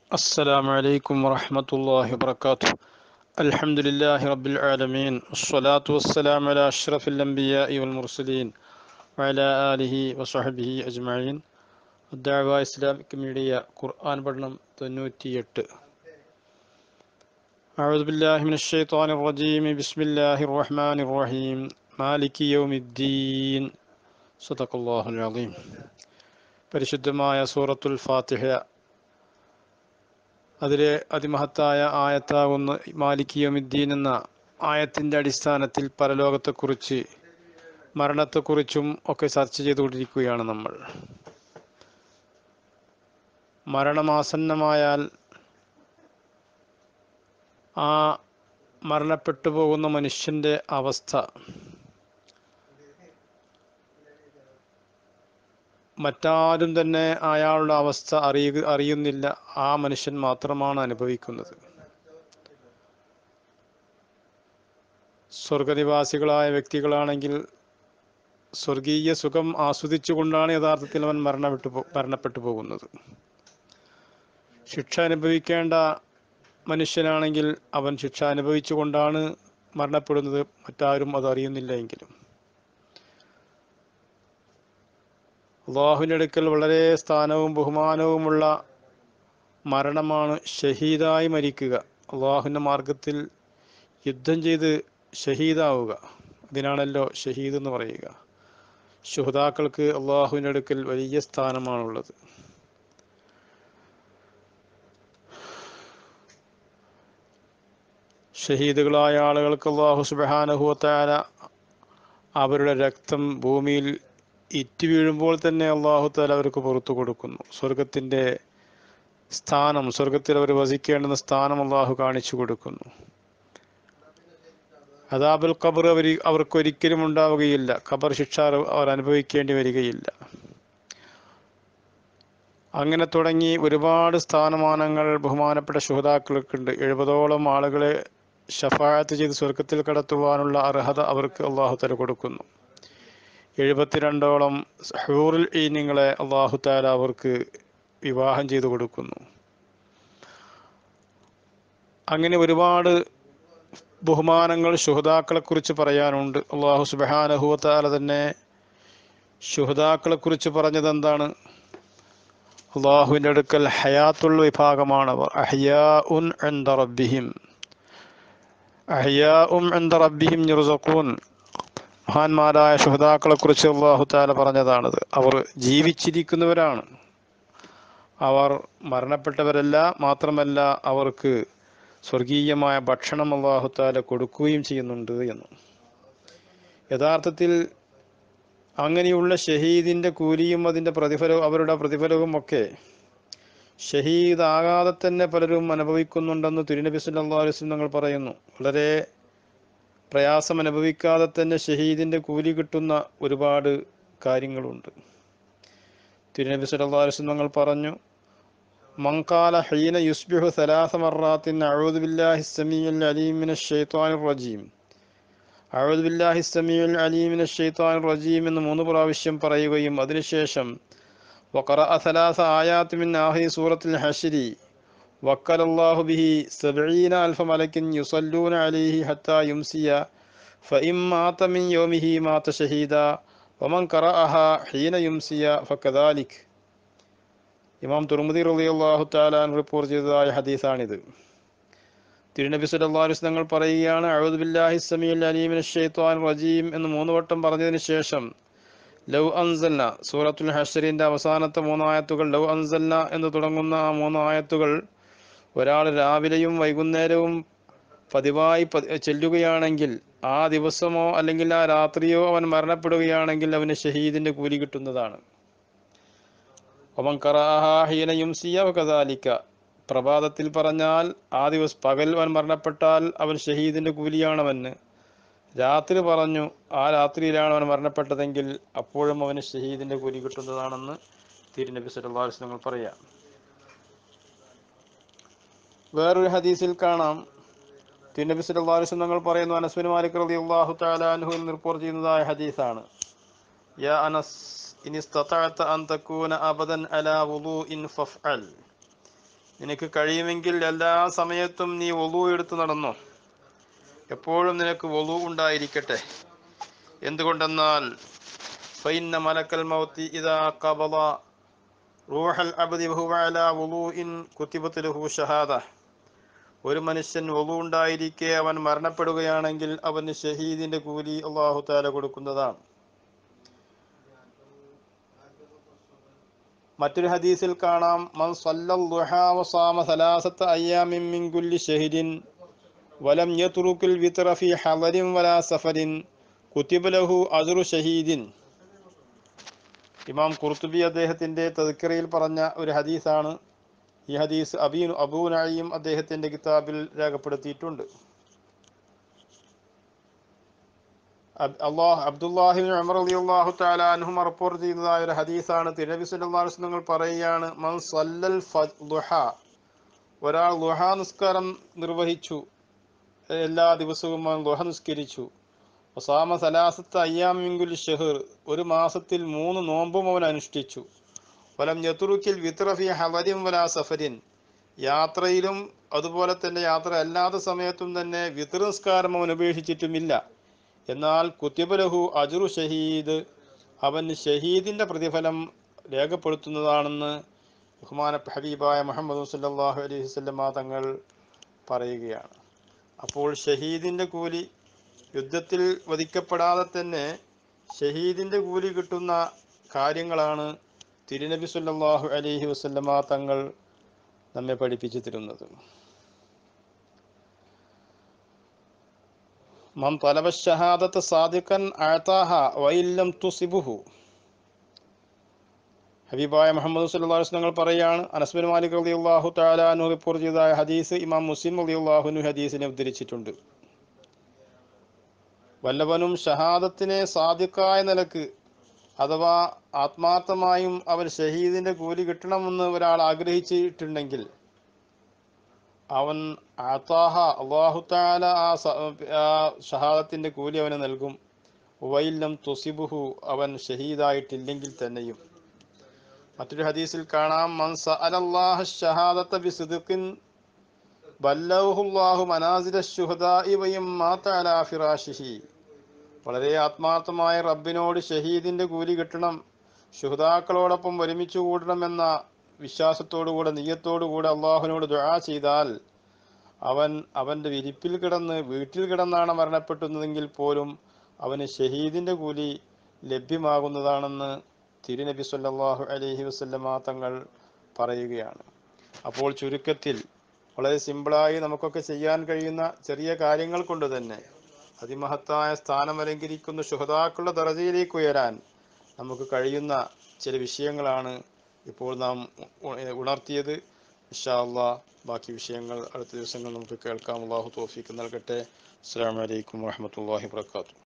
السلام عليكم ورحمة الله وبركاته الحمد لله رب العالمين والصلاة والسلام على أشرف الأنبياء والمرسلين وعلى آله وصحبه أجمعين الدعوة إسلامك ميديا قرآن بدنم തൊണ്ണൂറ്റി أعوذ بالله من الشيطان الرجيم بسم الله الرحمن الرحيم مالك يوم الدين صدق الله العظيم പരിശുദ്ധമായ സൂറത്തുൽ ഫാത്തിഹ അതിലെ അതിമഹത്തായ ആയത്താകുന്ന മാലിക്കിയോമിദ്ദീൻ എന്ന ആയത്തിൻ്റെ അടിസ്ഥാനത്തിൽ പരലോകത്തെക്കുറിച്ച് മരണത്തെക്കുറിച്ചും ഒക്കെ ചർച്ച ചെയ്തുകൊണ്ടിരിക്കുകയാണ് നമ്മൾ മരണമാസന്നമായാൽ ആ മരണപ്പെട്ടു പോകുന്ന മനുഷ്യൻ്റെ അവസ്ഥ മറ്റാരും തന്നെ അയാളുടെ അവസ്ഥ അറിയുക അറിയുന്നില്ല ആ മനുഷ്യൻ മാത്രമാണ് അനുഭവിക്കുന്നത് സ്വർഗനിവാസികളായ വ്യക്തികളാണെങ്കിൽ സ്വർഗീയ സുഖം ആസ്വദിച്ചുകൊണ്ടാണ് യഥാർത്ഥത്തിൽ അവൻ മരണപ്പെട്ടു പോ മരണപ്പെട്ടു പോകുന്നത് ശിക്ഷ അനുഭവിക്കേണ്ട മനുഷ്യനാണെങ്കിൽ അവൻ ശിക്ഷ അനുഭവിച്ചുകൊണ്ടാണ് മരണപ്പെടുന്നത് മറ്റാരും അത് അറിയുന്നില്ല എങ്കിലും അള്ളാഹുവിൻ്റെ അടുക്കൽ വളരെ സ്ഥാനവും ബഹുമാനവുമുള്ള മരണമാണ് ഷഹീദായി മരിക്കുക അള്ളാഹുവിൻ്റെ മാർഗത്തിൽ യുദ്ധം ചെയ്ത് ഷഹീദാവുക അതിനാണല്ലോ ഷഹീദ് എന്ന് പറയുക ശുഹതാക്കൾക്ക് അള്ളാഹുവിൻ്റെ അടുക്കൽ വലിയ സ്ഥാനമാണുള്ളത് ഷഹീദുകളായ ആളുകൾക്ക് അള്ളാഹു സുബാനഹുവത്താര അവരുടെ രക്തം ഭൂമിയിൽ ഇറ്റ് വീഴുമ്പോൾ തന്നെ അള്ളാഹു താല അവർക്ക് പുറത്തു കൊടുക്കുന്നു സ്വർഗത്തിൻ്റെ സ്ഥാനം സ്വർഗത്തിൽ അവർ വസിക്കേണ്ടുന്ന സ്ഥാനം അള്ളാഹു കാണിച്ചു കൊടുക്കുന്നു അതാബുൽ ഖബർ അവർ അവർക്കൊരിക്കലും ഉണ്ടാവുകയില്ല ഖബർ ശിക്ഷ അവർ അനുഭവിക്കേണ്ടി വരികയില്ല അങ്ങനെ തുടങ്ങി ഒരുപാട് സ്ഥാനമാനങ്ങൾ ബഹുമാനപ്പെട്ട ശുഹതാക്കൾക്കുണ്ട് എഴുപതോളം ആളുകളെ ഷഫായത്ത് ചെയ്ത് സ്വർഗത്തിൽ കടത്തുവാനുള്ള അർഹത അവർക്ക് അള്ളാഹു തല കൊടുക്കുന്നു എഴുപത്തിരണ്ടോളം ഹൂറുൽ ഈനിങ്ങളെ അള്ളാഹു താല അവർക്ക് വിവാഹം ചെയ്തു കൊടുക്കുന്നു അങ്ങനെ ഒരുപാട് ബഹുമാനങ്ങൾ ശുഹതാക്കളെ കുറിച്ച് പറയാനുണ്ട് അള്ളാഹു സുബാനഹുവത്താല തന്നെ ശുഹതാക്കളെ കുറിച്ച് പറഞ്ഞത് എന്താണ് അള്ളാഹുവിൻ്റെ അടുക്കൽ ഹയാത്തുള്ള വിഭാഗമാണ് അവർ അഹ്യാ ഉൻ എന്ത റബ്ബിഹിം അഹ്യാ ഉം എന്ത റബ്ബിഹിം യുർസഖൂൻ മഹാന്മാരായ ശുഹതാക്കളെ കുറിച്ച് അള്ളാഹു താല പറഞ്ഞതാണത് അവർ ജീവിച്ചിരിക്കുന്നവരാണ് അവർ മരണപ്പെട്ടവരല്ല മാത്രമല്ല അവർക്ക് സ്വർഗീയമായ ഭക്ഷണം അള്ളാഹു താല കൊടുക്കുകയും ചെയ്യുന്നുണ്ട് എന്ന് യഥാർത്ഥത്തിൽ അങ്ങനെയുള്ള ഷഹീദിൻ്റെ കൂലിയും അതിൻ്റെ പ്രതിഫലവും അവരുടെ പ്രതിഫലവും ഒക്കെ ഷഹീദ് ആകാതെ തന്നെ പലരും അനുഭവിക്കുന്നുണ്ടെന്ന് തിരുനബി സല്ലാ അലുസ്ലം ഞങ്ങൾ പറയുന്നു വളരെ പ്രയാസം അനുഭവിക്കാതെ തന്നെ ഷഹീദിൻ്റെ കൂലി കിട്ടുന്ന ഒരുപാട് കാര്യങ്ങളുണ്ട് തിരുനബി സല്ലല്ലാഹു അലൈഹി വസല്ലം തങ്ങൾ പറഞ്ഞു മങ്കാല ഹീന യുസ്ബിഹു സലാസ മറാത്തിൻ അഊദു ബില്ലാഹി സമീഉൽ അലീം മിനശ് ശൈത്വാനിർ റജീം അഊദു ബില്ലാഹി സമീഉൽ അലീം മിനശ് ശൈത്വാനിർ റജീം എന്ന് മൂന്ന് പ്രാവശ്യം പറയുകയും അതിനുശേഷം വഖറഅ സലാസ ആയാത്ത് മിൻ ആഖിരി സൂറത്തുൽ ഹശ്രി وكل الله به سبعين ألف ملك يصلون عليه حتى يمسي فإن مات من يومه مات شهيدا ومن قرأها حين يمسي فكذلك ഇമാം തുറമുദി റളിയല്ലാഹു തആല റിപ്പോർട്ട് ചെയ്തതായ ഹദീസാണിത് തിരുനബി സല്ലല്ലാഹു അലൈഹി വസല്ലം പറയുകയാണ് അഊദു ബില്ലാഹി സമീഉൽ അലീം മിനശ് ശൈത്വാനിർ റജീം എന്ന് മൂന്ന് വട്ടം പറഞ്ഞതിന് ശേഷം ലൗ അൻസൽന സൂറത്തുൽ ഹശ്റിന്റെ അവസാനത്തെ മൂന്നായത്തുകൾ ലൗ അൻസൽന എന്ന് തുടങ്ങുന്ന ആ മൂന്ന് ആയത്തുകൾ ഒരാൾ രാവിലെയും വൈകുന്നേരവും പതിവായി ചെല്ലുകയാണെങ്കിൽ ആ ദിവസമോ അല്ലെങ്കിൽ ആ രാത്രിയോ അവൻ മരണപ്പെടുകയാണെങ്കിൽ അവന് ഷഹീദിന്റെ കൂലി കിട്ടുന്നതാണ് ഒമൻ കറാഹീനയും സിയ കദാലിക്ക പ്രഭാതത്തിൽ പറഞ്ഞാൽ ആ ദിവസം പകൽ അവൻ മരണപ്പെട്ടാൽ അവൻ ഷഹീദിന്റെ കൂലിയാണവന് രാത്രി പറഞ്ഞു ആ രാത്രിയിലാണ് അവൻ മരണപ്പെട്ടതെങ്കിൽ അപ്പോഴും അവന് ഷഹീദിന്റെ കൂലി കിട്ടുന്നതാണെന്ന് തിരുനബി സല്ലല്ലാഹു അലൈഹി വസല്ലം പറയാം വേറൊരു ഹദീസിൽ കാണാം തിരുനബി സല്ലല്ലാഹു അലൈഹി വസല്ലം പറയുന്നു അനസ്ബിൻ മാലിക് റളിയല്ലാഹു തആല അൻഹു എന്ന് റിപ്പോർട്ട് ചെയ്യുന്നതായ ഹദീസാണ് യാ അനസ് ഇൻ ഇസ്തതഅത അൻ തകൂന അബദൻ അലാ വുളൂഇൻ ഫഫ്അൽ നിനക്ക് കഴിയുമെങ്കിൽ എല്ലാ സമയത്തും നീ ഒലു എടുത്ത് നടന്നോ എപ്പോഴും നിനക്ക് ഒലു ഉണ്ടായിരിക്കട്ടെ എന്തുകൊണ്ടെന്നാൽ ഫൈന്ന മലക്കൽ മൗത്തി ഇതാ കബള റൂഹൽ അബ്ദി വഹുവ അലാ വുളൂഇൻ കുത്തിബത്ത് ലഹു ഷഹാദ ഒരു മനുഷ്യൻ ഒലു ഉണ്ടായിരിക്കെ അവൻ മരണപ്പെടുകയാണെങ്കിൽ അവന് ഷഹീദിന്റെ കൂലി അള്ളാഹു താല കൊടുക്കുന്നതാണ് മറ്റൊരു ഹദീസിൽ കാണാം മൻ സല്ലൽ ദുഹാ വസാമ സലാസത്ത അയ്യാമിൻ മിൻ കുല്ലി ഷഹരിൻ വലം യത്റുക്കിൽ വിത്ര ഫി ഹളരിൻ വലാ സഫരിൻ കുത്തിബ ലഹു അജ്റു ഷഹീദിൻ ഇമാം ഖുർത്തുബി അദ്ദേഹത്തിന്റെ തദ്ക്കിറയിൽ പറഞ്ഞ ഒരു ഹദീസാണ് ഈ ഹദീസ് അബീൻ അബൂ നഈം അദ്ദേഹത്തിന്റെ കിതാബിൽ രേഖപ്പെടുത്തിയിട്ടുണ്ട് അബ്- അള്ളാഹ് അബ്ദുല്ലാഹിബിൻ ഉമർ റളിയല്ലാഹു തആല അൻഹും റിപ്പോർട്ട് ചെയ്യുന്നതായ ഒരു ഹദീസാണ് തിരുനബി സല്ലല്ലാഹു അലൈഹി വസല്ലം പറയുകയാണ് മൻ സല്ലൽ ഫ- ദുഹ ഒരാൾ ദുഹ നിസ്കാരം നിർവഹിച്ചു എല്ലാ ദിവസവും അവൻ ദുഹ നിസ്കരിച്ചു ഒസാമ സലാസത്ത് അയ്യാമിങ്കുൽ ഷെഹർ ഒരു മാസത്തിൽ മൂന്ന് നോമ്പും അവൻ അനുഷ്ഠിച്ചു വലം യത്തുറുക്കിൽ വിത്രഫി ഹവരിൻ വലാ സഫരിൻ യാത്രയിലും അതുപോലെ തന്നെ യാത്ര അല്ലാത്ത സമയത്തും തന്നെ വിത്ര നിസ്കാരം അവൻ ഉപേക്ഷിച്ചിട്ടുമില്ല എന്നാൽ കുത്തിബലഹു അജുറു ഷഹീദ് അവൻ ഷഹീദിന്റെ പ്രതിഫലം രേഖപ്പെടുത്തുന്നതാണെന്ന് ബഹുമാന ഹബീബായ മുഹമ്മദ് സല്ലല്ലാഹു അലൈഹി വസല്ലമ തങ്ങൾ പറയുകയാണ് അപ്പോൾ ഷഹീദിന്റെ കൂലി യുദ്ധത്തിൽ വധിക്കപ്പെടാതെ തന്നെ ഷഹീദിന്റെ കൂലി കിട്ടുന്ന കാര്യങ്ങളാണ് തിരുനബി സല്ലല്ലാഹു അലൈഹി വസല്ലമ തങ്ങൾ നമ്മെ പഠിപ്പിച്ചു തരുന്നത് മൻ തലബ ഷഹാദത്ത് സാദിഖൻ അഅതാഹ വഇല്ലം തുസിബുഹു ഹബീബായ മുഹമ്മദ് സല്ലല്ലാഹു അലൈഹി വസല്ലം പറയുകയാണ് അനസ് ബിൻ മാലിക് റളിയല്ലാഹു തആല അൻഹു റിപ്പോർട്ട് ചെയ്തതായ ഹദീസ് ഇമാം മുസ്ലിം റളിയല്ലാഹു അൻഹു ഹദീസിനെ ഉദ്ധരിച്ചിട്ടുണ്ട് വല്ലവനും ഷഹാദത്തിനെ സാദിഖായ നിലക്ക് അഥവാ ആത്മാർത്ഥമായും അവൻ ഷഹീദിന്റെ കൂലി കിട്ടണമെന്ന് ഒരാൾ ആഗ്രഹിച്ചിട്ടുണ്ടെങ്കിൽ അവൻ അത്താഹ അള്ളാഹു താല ആ സ- ആ ഷഹാദത്തിന്റെ കൂലി അവന് നൽകും വൈലം തുസിബുഹു അവൻ ഷഹീദായിട്ടില്ലെങ്കിൽ തന്നെയും മറ്റൊരു ഹദീസിൽ കാണാം മൻ സഅലല്ലാഹ ഷഹാദത്ത ബിസിദ്ഖിൻ ബല്ലൗഹുല്ലാഹു മനാസില ശുഹദാഇ വയം മാത അലാ ഫിറാഷിഹി വളരെ ആത്മാർത്ഥമായ റബ്ബിനോട് ഷഹീദിന്റെ കൂലി കിട്ടണം ശുഹദാക്കളോടൊപ്പം ഒരുമിച്ച് കൂടണമെന്ന വിശ്വാസത്തോടുകൂടെ നീയത്തോടുകൂടെ അള്ളാഹുവിനോട് ദുആ ചെയ്താൽ അവൻ അവന്റെ വിരിപ്പിൽ കിടന്ന് വീട്ടിൽ കിടന്നാണ് മരണപ്പെട്ടുന്നതെങ്കിൽ പോലും അവന് ഷഹീദിന്റെ കൂലി ലഭ്യമാകുന്നതാണെന്ന് തിരുനബി സല്ലല്ലാഹു അലൈഹി വസല്ലമ തങ്ങൾ പറയുകയാണ് അപ്പോൾ ചുരുക്കത്തിൽ വളരെ സിമ്പിളായി നമുക്കൊക്കെ ചെയ്യാൻ കഴിയുന്ന ചെറിയ കാര്യങ്ങൾ കൊണ്ട് തന്നെ അതിമഹത്തായ സ്ഥാനം അലങ്കരിക്കുന്ന ശുഹതാക്കളുടെ ദറജയിലേക്ക് ഉയരാൻ നമുക്ക് കഴിയുന്ന ചില വിഷയങ്ങളാണ് ഇപ്പോൾ നാം ഉ- ഉണർത്തിയത് ഇൻഷാ അള്ളാ ബാക്കി വിഷയങ്ങൾ അടുത്ത ദിവസങ്ങൾ നമുക്ക് കേൾക്കാം അള്ളാഹു തോഫീക്ക് നൽകട്ടെ അസ്സാം വലൈക്കും വാഹമത്തല്ലാഹി വാത്തു